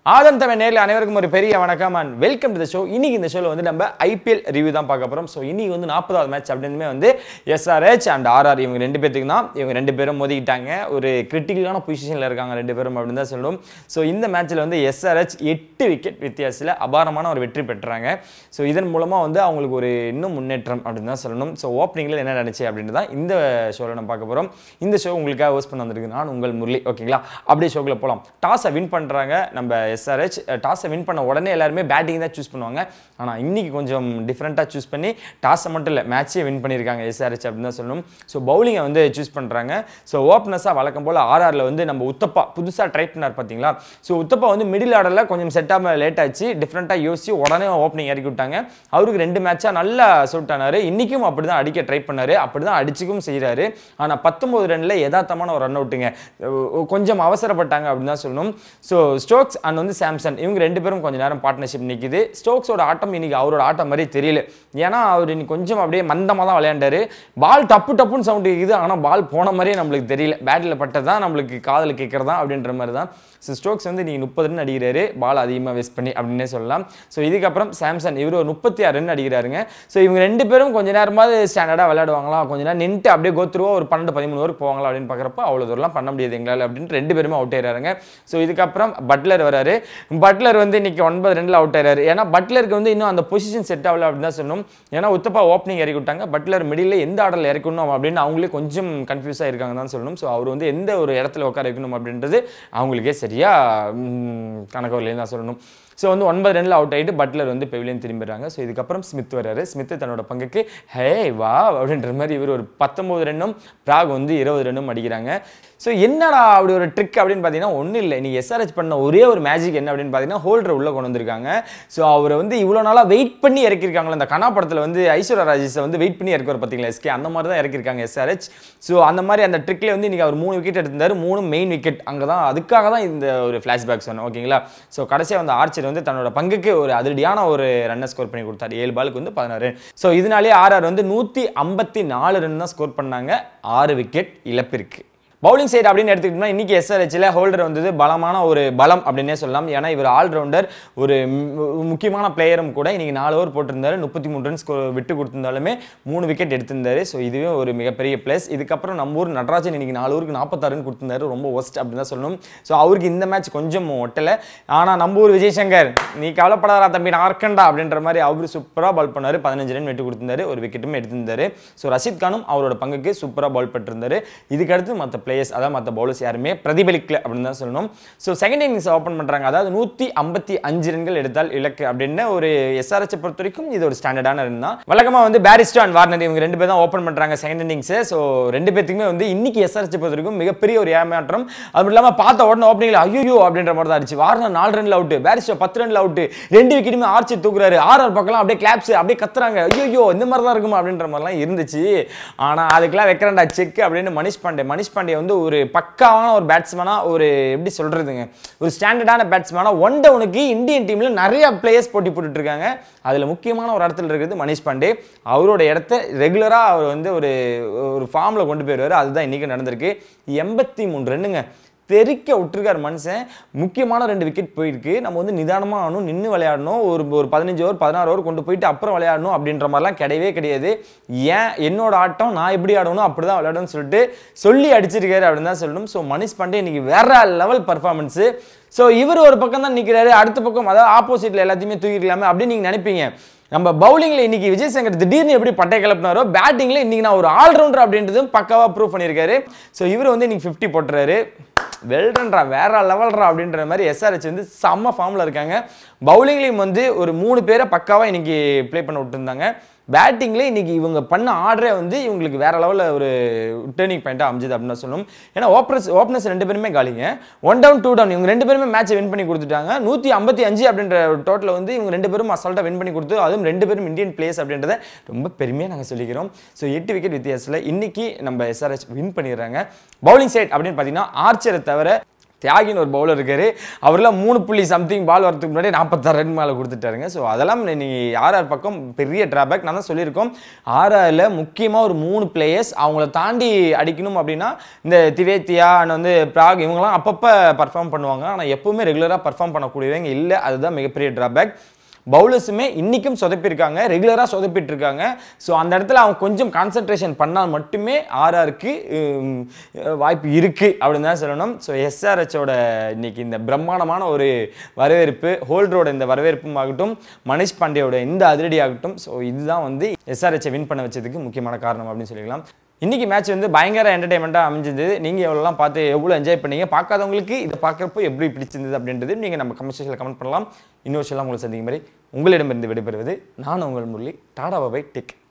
ஆதன் தமிழ் நேரில் அனைவருக்கும் ஒரு பெரிய வணக்கம் and welcome to the show இன்னைக்கு இந்த ஷோவில் வந்து நம்ம ஐபிஎல் ரிவ்யூ தான் பார்க்க போகிறோம் ஸோ இன்னைக்கு வந்து நாற்பதாவது மேட்ச் அப்படின்னுமே வந்து எஸ்ஆர்ஹெச் அண்ட் ஆர்ஆர் இவங்க ரெண்டு பேத்துக்கு தான் இவங்க ரெண்டு பேரும் மோதிக்கிட்டாங்க ஒரு கிரிட்டிக்கலான பொசிஷனில் இருக்காங்க ரெண்டு பேரும் அப்படின்னு தான் சொல்லணும் ஸோ இந்த மேட்ச்சில் வந்து எஸ்ஆர்ஹெச் எட்டு விக்கெட் வித்தியாசத்தில் அபாரமான ஒரு வெற்றி பெற்றாங்க ஸோ இதன் மூலமாக வந்து அவங்களுக்கு ஒரு இன்னும் முன்னேற்றம் அப்படின்னு தான் சொல்லணும் ஸோ ஓப்பனிங்கில் என்ன நடந்துச்சு அப்படின்னு தான் இந்த ஷோவில் நம்ம பார்க்க போகிறோம் இந்த ஷோ உங்களுக்காக ஹோஸ்ட் பண்ண வந்திருக்கு நான் உங்கள் முரளி ஓகேங்களா அப்படியே ஷோக்குள்ள போகலாம் டாஸை வின் பண்ணுறாங்க நம்ம எஸ்ஆர்ஹெச் டாஸை வின் பண்ண உடனே எல்லாருமே பேட்டிங் தான் சூஸ் பண்ணுவாங்க ஆனால் இன்னைக்கு கொஞ்சம் டிஃப்ரெண்ட்டாக சூஸ் பண்ணி டாஸை மட்டும் இல்லை மேட்சே வின் பண்ணியிருக்காங்க எஸ்ஆர்ஹெச் அப்படின்னு தான் சொல்லணும் ஸோ பவுலிங்கை வந்து சூஸ் பண்ணுறாங்க ஸோ ஓப்பனஸாக வழக்கம் போல் ஆர்ஆரில் வந்து நம்ம உத்தப்பா புதுசாக ட்ரை பண்ணார் பார்த்தீங்களா ஸோ உத்தப்பா வந்து மிடில் ஆர்டரில் கொஞ்சம் செட் ஆக லேட் ஆச்சு டிஃப்ரெண்ட்டாக யோசிச்சு உடனே ஓப்பனிங் இறக்கி விட்டாங்க அவருக்கு ரெண்டு மேட்சாக நல்லா சூட் ஆனார் இன்றைக்கும் அப்படி தான் அடிக்க ட்ரை பண்ணார் அப்படி தான் அடிச்சுக்கும் செய்கிறாரு ஆனால் பத்தொம்போது ரனில் யதார்த்தமான ஒரு ரன் அவுட்டுங்க கொஞ்சம் அவசரப்பட்டாங்க அப்படின்னு தான் சொல்லணும் ஸோ ஸ்டோக்ஸ் அண்ட் வந்து சாம்சன் இவங்க ரெண்டு பேரும் கொஞ்ச நேரம் பார்ட்னர்ஷிப் நிற்கிது ஸ்டோக்ஸோட ஆட்டம் இன்னைக்கு அவரோட ஆட்டம் மாதிரி தெரியல ஏன்னா அவர் இன்னைக்கு கொஞ்சம் அப்படியே மந்தமாக தான் விளையாண்டாரு பால் டப்பு டப்புன்னு சவுண்ட் கேட்குது ஆனால் பால் போன மாதிரியே நம்மளுக்கு தெரியல பேட்டில் பட்டது தான் நம்மளுக்கு காதில் கேட்குறதா அப்படின்ற மாதிரி தான் ஸோ ஸ்டோக்ஸ் வந்து நீங்கள் முப்பது ரன் அடிக்கிறாரு பால் அதிகமாக வேஸ்ட் பண்ணி அப்படின்னே சொல்லலாம் ஸோ இதுக்கப்புறம் சாம்சன் இவர் ஒரு முப்பத்தி ஆறு ரன் அடிக்கிறாருங்க ஸோ இவங்க ரெண்டு பேரும் கொஞ்ச நேரமாவது ஸ்டாண்டர்டாக விளையாடுவாங்களா கொஞ்ச நேரம் நின்ட்டு அப்படியே கோத்துருவா ஒரு பன்னெண்டு பதிமூணு வரைக்கும் போவாங்களா அப்படின்னு பார்க்குறப்ப அவ்வளோ தூரம்லாம் பண்ண முடியாது எங்களால் அப்படின்ட்டு ரெண்டு பேருமே அவுட் ஆயிடுறாங்க ஸோ இதுக்கப்புறம் பட்லர் வராரு பட்லர் வந்து இன்னைக்கு ஒன்பது ரெண்டில் அவுட் ஆயிடுறாரு ஏன்னா பட்லருக்கு வந்து இன்னும் அந்த பொசிஷன் செட் ஆகல அப்படின்னு தான் சொல்லணும் ஏன்னா உத்தப்பா ஓப்பனிங் இறக்கி விட்டாங்க பட்லர் மிடில் எந்த ஆர்டரில் இறக்கணும் அப்படின்னு அவங்களே கொஞ்சம் கன்ஃபியூஸாக இருக்காங்க தான் சொல்லணும் ஸோ அவர் வந்து எந்த ஒரு இடத்துல உட்கார வைக்கணும் அப்படின்றது அவங்களுக்கே சரியா ம், கணக்கு வரலைன்னு தான் சொல்லணும் ஸோ வந்து ஒன்பது ரனில் அவுட் ஆகிட்டு பட்லர் வந்து பெவிலியன் திரும்பிடுறாங்க ஸோ இதுக்கப்புறம் ஸ்மித் வராரு ஸ்மித் தன்னோட பங்குக்கு ஹே வா அப்படின்ற மாதிரி இவர் ஒரு பத்தொம்போது ரன்னும் பிராக் வந்து இருபது ரன்னும் அடிக்கிறாங்க ஸோ என்னடா அப்படி ஒரு ட்ரிக் அப்படின்னு பார்த்தீங்கன்னா ஒன்றும் இல்லை நீங்கள் எஸ்ஆர்ஹெச் பண்ண ஒரே ஒரு மேஜிக் என்ன அப்படின்னு பார்த்தீங்கன்னா ஹோல்டர் உள்ளே கொண்டு வந்திருக்காங்க ஸோ அவரை வந்து இவ்வளோ நாளாக வெயிட் பண்ணி இறக்கிருக்காங்களா இந்த கனா படத்தில் வந்து ஐஸ்வர்யா ராஜேஷை வந்து வெயிட் பண்ணி இறக்குவார் பார்த்தீங்களா எஸ்கே அந்த மாதிரி தான் இறக்கிருக்காங்க எஸ்ஆர்ஹெச் ஸோ அந்த மாதிரி அந்த ட்ரிக்ல வந்து இன்றைக்கி அவர் மூணு விக்கெட் எடுத்திருந்தாரு மூணு மெயின் விக்கெட் அங்கே தான் அதுக்காக தான் இந்த ஒரு ஃப்ளாஷ்பேக் சொன்னேன் ஓகேங்களா ஸோ கடைசியாக வந்து ஆர்ச்சர் வந்து தன்னோட பங்குக்கு ஒரு அதிரடியான ஒரு ரன்னை ஸ்கோர் பண்ணி கொடுத்தாரு ஏழு பாலுக்கு வந்து பதினாறு ஸோ இதனாலேயே ஆர்ஆர் வந்து நூற்றி ஐம்பத்தி நாலு ரன் தான் ஸ்கோர் பண்ணாங்க ஆறு விக்கெட் இழப்பிற்கு பவுலிங் சைடு அப்படின்னு எடுத்துக்கிட்டோம்னா இன்னைக்கு எஸ்ஆர்ஹெச்சில் ஹோல்டர் வந்தது பலமான ஒரு பலம் அப்படின்னே சொல்லலாம் ஏன்னா இவர் ஆல்ரவுண்டர் ஒரு மு- முக்கியமான பிளேயரும் கூட இன்னைக்கு நாலு ஓவர் போட்டிருந்தாரு முப்பத்தி மூணு ரன்ஸ் விட்டு கொடுத்திருந்தாலுமே மூணு விக்கெட் எடுத்திருந்தாரு ஸோ இதுவே ஒரு மிகப்பெரிய ப்ளஸ் இதுக்கப்புறம் நம்ம ஊர் நடராஜன் இன்னைக்கு நாலு ஊருக்கு நாற்பத்தாறு ரன் கொடுத்திருந்தாரு ரொம்ப ஒஸ்ட் அப்படின்னு தான் சொல்லணும் ஸோ அவருக்கு இந்த மேட்ச் கொஞ்சம் ஒட்டலை ஆனால் நம்ம ஊர் விஜய் சங்கர் நீ கவலைப்படாதா தம்பி நான் இருக்கண்டா அப்படின்ற மாதிரி அவர் சூப்பராக பால் பண்ணாரு பதினஞ்சு ரன் விட்டு கொடுத்திருந்தாரு ஒரு விக்கெட்டும் எடுத்திருந்தாரு ஸோ ரஷீத் கானும் அவரோட பங்குக்கு சூப்பராக பால் பண்ணிருந்தாரு இதுக்கடுத்து மற்ற பிளேயர்ஸ் அதாவது மற்ற பவுலர்ஸ் யாருமே பிரதிபலிக்கல அப்படின்னு தான் சொல்லணும் ஸோ செகண்ட் இன்னிங்ஸ் ஓப்பன் பண்ணுறாங்க அதாவது நூற்றி ஐம்பத்தி அஞ்சு ரன்கள் எடுத்தால் இலக்கு அப்படின்னு ஒரு எஸ்ஆர்எச் பொறுத்த வரைக்கும் இது ஒரு ஸ்டாண்டர்டான ரன் தான் வழக்கமாக வந்து பேரிஸ்டோ அண்ட் வார்னர் இவங்க ரெண்டு பேர் தான் ஓப்பன் பண்ணுறாங்க செகண்ட் இன்னிங்ஸை ஸோ ரெண்டு பேத்துக்குமே வந்து இன்னைக்கு எஸ்ஆர்எச் பொறுத்த வரைக்கும் மிகப்பெரிய ஒரு ஏமாற்றம் அது இல்லாமல் பார்த்த உடனே ஓப்பனிங்கில் ஐயோ அப்படின்ற மாதிரி தான் அடிச்சு வார்னர் நாலு ரன்ல அவுட்டு பேரிஸ்டோ பத்து ரன்ல அவுட்டு ரெண்டு விக்கெட்டுமே ஆர்ச்சி தூக்குறாரு ஆர்ஆர் பக்கம் அப்படியே கிளாப்ஸ் அப்படியே கத்துறாங்க ஐயோ இந்த மாதிரி தான் இருக்குமா அப்படின்ற மாதிரிலாம் இருந்துச்சு ஆனால் அதுக்கெல்லாம் வைக்கிறேன்டா செக் அப்படின்னு மனிஷ் பாண்டே மனிஷ் பாண்டே வந்து ஒரு பக்காவான ஒரு பேட்ஸ்மேனாக ஒரு எப்படி சொல்கிறதுங்க ஒரு ஸ்டாண்டர்டான பேட்ஸ்மேனாக ஒன் டவுனுக்கு இந்தியன் டீமில் நிறைய பிளேயர்ஸ் போட்டி போட்டுட்டு இருக்காங்க அதில் முக்கியமான ஒரு இடத்துல இருக்கிறது மனிஷ் பாண்டே அவரோட இடத்த ரெகுலராக அவர் வந்து ஒரு ஒரு ஃபார்மில் கொண்டு போயிடுவார் அதுதான் இன்றைக்கி நடந்திருக்கு எண்பத்தி மூணு ரன்னுங்க தெறிக்க விட்டுருக்காரு மனுஷன் முக்கியமான ரெண்டு விக்கெட் போயிருக்கு நம்ம வந்து நிதானமாக ஆகணும் நின்று விளையாடணும் ஒரு ஒரு பதினஞ்சு ஓவர் பதினாறு ஓவர் கொண்டு போயிட்டு அப்புறம் விளையாடணும் அப்படின்ற மாதிரிலாம் கிடையவே கிடையாது ஏன் என்னோட ஆட்டம் நான் எப்படி ஆடணும் அப்படி தான் விளையாடணும்னு சொல்லிட்டு சொல்லி அடிச்சிருக்காரு அப்படின்னு தான் சொல்லணும் ஸோ மனிஷ் பாண்டே இன்னைக்கு வேற லெவல் பர்ஃபார்மன்ஸு ஸோ இவர் ஒரு பக்கம் தான் நிற்கிறாரு அடுத்த பக்கம் அதாவது ஆப்போசிட்டில் எல்லாத்தையுமே தூக்கிக்கலாமே அப்படின்னு நீங்கள் நினைப்பீங்க நம்ம பவுலிங்ல இன்னைக்கு விஜய் சங்கர் திடீர்னு எப்படி பட்டை கிளப்பினாரோ பேட்டிங்ல இன்னைக்கு நான் ஒரு ஆல்ரவுண்டர் அப்படின்றதும் பக்காவா ப்ரூவ் பண்ணியிருக்காரு ஸோ இவர் வந்து இன்னைக்கு ஃபிஃப்டி போட்டுறாரு வெல்டன்ரா வேற லெவல்ரா அப்படின்ற மாதிரி எஸ்ஆர்ஹெச் வந்து செம்ம ஃபார்மில் இருக்காங்க பவுலிங்லேயும் வந்து ஒரு மூணு பேரை பக்காவாக இன்னைக்கு ப்ளே பண்ண விட்டுருந்தாங்க பேட்டிங்ல இன்னைக்கு இவங்க பண்ண ஆர்டரே வந்து இவங்களுக்கு வேற லெவலில் ஒரு டேர்னிங் பாயிண்டாக அமைஞ்சது அப்படின்னு தான் சொல்லணும் ஏன்னா ஓப்பனர்ஸ் ஓப்பனர்ஸ் ரெண்டு பேருமே காலிங்க ஒன் டவுன் டூ டவுன் இவங்க ரெண்டு பேருமே மேட்சை வின் பண்ணி கொடுத்துட்டாங்க நூற்றி ஐம்பத்தி அஞ்சு அப்படின்ற டோட்டல் வந்து இவங்க ரெண்டு பேரும் அசால்ட்டாக வின் பண்ணி கொடுத்து அதுவும் ரெண்டு பேரும் இந்தியன் பிளேயர்ஸ் அப்படின்றத ரொம்ப பெருமையாக நாங்கள் சொல்லிக்கிறோம் ஸோ எட்டு விக்கெட் வித்தியாசத்தில் இன்னைக்கு நம்ம எஸ்ஆர்ஹெச் வின் பண்ணிடுறாங்க பவுலிங் சைட் அப்படின்னு பார்த்தீங்கன்னா ஆர்ச்சரை தவிர தியாகின்னு ஒரு பவுலர் இருக்காரு அவர்லாம் மூணு புள்ளி சம்திங் பால் வரதுக்கு முன்னாடி நாற்பத்தாறு ரன் மேலே கொடுத்துட்டாருங்க ஸோ அதெல்லாம் நீங்கள் ஆர்ஆர் பக்கம் பெரிய டிராபேக் நான் தான் சொல்லியிருக்கோம் ஆர்ஆரில் முக்கியமாக ஒரு மூணு பிளேயர்ஸ் அவங்கள தாண்டி அடிக்கணும் அப்படின்னா இந்த திவேத்தியா அண்ட் வந்து பிராக் இவங்கலாம் அப்பப்போ பர்ஃபார்ம் பண்ணுவாங்க ஆனால் எப்பவுமே ரெகுலராக பர்ஃபார்ம் பண்ணக்கூடியவங்க இல்லை அதுதான் மிகப்பெரிய டிராபேக் பவுலர்ஸுமே இன்றைக்கும் சொதப்பிருக்காங்க ரெகுலராக சொதப்பிட்டு இருக்காங்க ஸோ அந்த இடத்துல அவங்க கொஞ்சம் கான்சென்ட்ரேஷன் பண்ணால் மட்டுமே ஆர்ஆருக்கு வாய்ப்பு இருக்குது அப்படின்னு தான் சொல்லணும் ஸோ எஸ்ஆர்ஹெச்சோட இன்னைக்கு இந்த பிரம்மாண்டமான ஒரு வரவேற்பு ஹோல்டரோட இந்த வரவேற்பும் ஆகட்டும் மனிஷ் பாண்டேயோட இந்த அதிரடி ஆகட்டும் ஸோ இதுதான் வந்து எஸ்ஆர்ஹெச்சை வின் பண்ண வச்சதுக்கு முக்கியமான காரணம் அப்படின்னு சொல்லிக்கலாம் இன்னைக்கு மேட்ச் வந்து பயங்கர என்டர்டைன்மெண்ட்டாக அமைஞ்சது நீங்கள் எவ்வளோலாம் பார்த்து எவ்வளோ என்ஜாய் பண்ணீங்க பார்க்காதவங்களுக்கு இதை பார்க்குறப்போ எப்படி பிடிச்சிருந்தது அப்படின்றது நீங்கள் நம்ம கமெண்ட் செக்ஷனில் கமெண்ட் பண்ணலாம் இன்னொரு விஷயம் உங்களை சந்திக்கும் மாதிரி உங்களிடமிருந்து விடைபெறுவது நான் உங்கள் முரளி டாடா பாபை டெக்